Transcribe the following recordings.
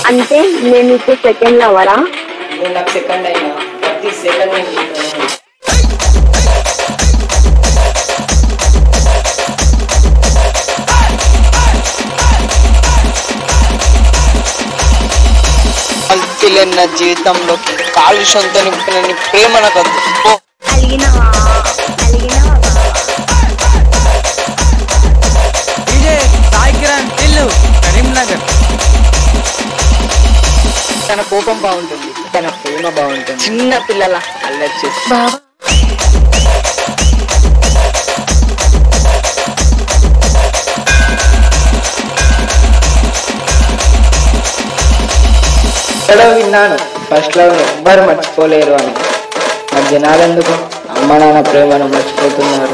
అంటే నేను నీకు సెకండ్ లవరా నువ్వు నాకు సెకండ్ అయినా ప్రతి సెకండ్ నేను నీతోనే ఉంటా. అంతులేని నా జీవితంలో కాలుష్యంతో నింపిన నీ ప్రేమ నాకు వద్దు. పో. అలిగినవా అలిగినవా డీజే సాయి కిరణ్ ఇల్లు కరీంనగర్ తన కోపం బాగుంటుంది తన ప్రేమ బాగుంటుంది చిన్న పిల్లల అల్లరి చేసి బాబా ఎక్కడో విన్నాను ఫస్ట్ లవ్ ఎవ్వరు మర్చిపోలేరు అని మరి జనాలు ఎందుకు అమ్మ నాన్న ప్రేమను మర్చిపోతున్నారు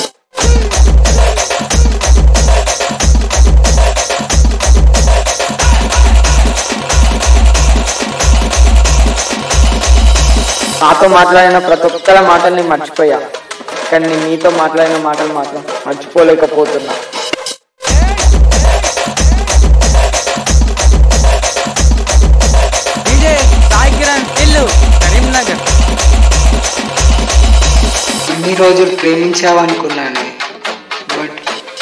నాతో మాట్లాడిన ప్రతి ఒక్కరి మాటల్ని మర్చిపోయా కానీ నేను నీతో మాట్లాడిన మాటలు మాత్రం మర్చిపోలేకపోతున్నా డీజే సాయి కిరణ్ ఇల్లు కరీంనగర్ అన్ని రోజులు ప్రేమించావనుకున్నాను బట్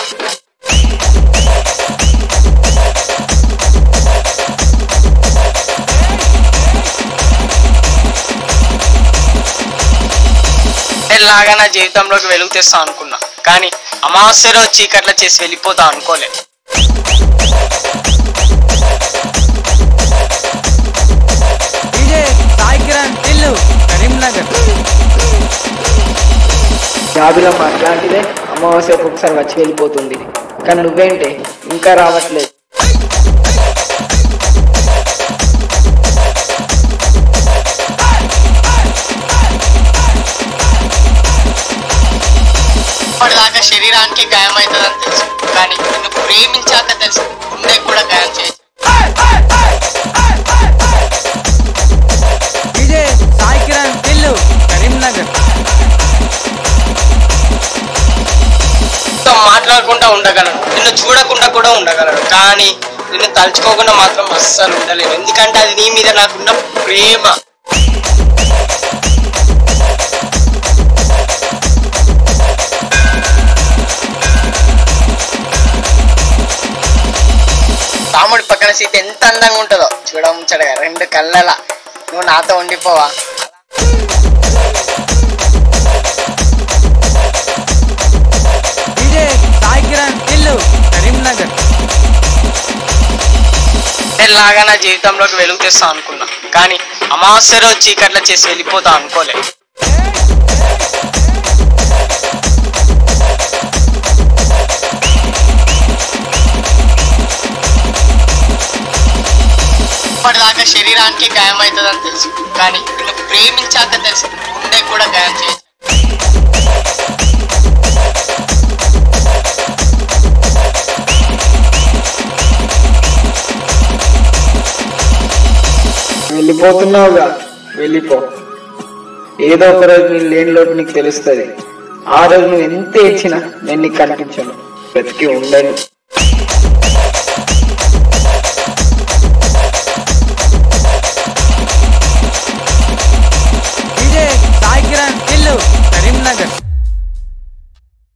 లాగా నా జీవితంలోకి వెలుగు తెస్తా అనుకున్నా కానీ అమావాస్య రోజు చీకట్ల చేసి వెళ్ళిపోతా అనుకోలేదు డీజే సాయి కిరణ్ ఇల్లు కరీంనగర్ జాబిలో అట్లాంటిదే అమావాస్యకు ఒకసారి వచ్చి వెళ్ళిపోతుంది కానీ నువ్వేంటి ఇంకా రావట్లేదు ఇప్పటిదాకా శరీరానికి గాయం అవుతుందని తెలుసు కానీ నిన్ను ప్రేమించాక తెలుసు గుండె కూడా గాయం చేయొచ్చు డీజే సాయి కిరణ్ ఇల్లు కరీంనగర్ నీతో మాట్లాడకుండా ఉండగలను నిన్ను చూడకుండా కూడా ఉండగలను కానీ నిన్ను తలుచుకోకుండా మాత్రం అస్సలు ఉండలేను ఎందుకంటే అది నీ మీద నాకున్న ప్రేమ రాముడి పక్కన సీత ఎంత అందంగా ఉంటుందో చూడముచ్చడగా రెండు కళ్ళల నువ్వు నాతో ఉండిపోవా డీజే సాయి కిరణ్ ఇల్లు కరీంనగర్ లాగా నా జీవితంలోకి వెలుగు తెస్తా అనుకున్నా కానీ అమావాస్య రోజు చీకట్ల చేసి వెళ్ళిపోతా అనుకోలేదు ఇప్పటిదాకా శరీరానికి గాయం అవుతుందని తెలుసు కానీ నిన్ను ప్రేమించాక తెలుసు గుండె కూడా గాయం చేయొచ్చు వెళ్ళిపోతున్నావుగా వెళ్ళిపో ఏదో ఒక రోజు నీ లేని లోటు నీకు తెలుస్తుంది ఆ రోజు నువ్వు ఎంత ఇచ్చినా నేను నీకు కనిపించను బ్రతికి ఉండను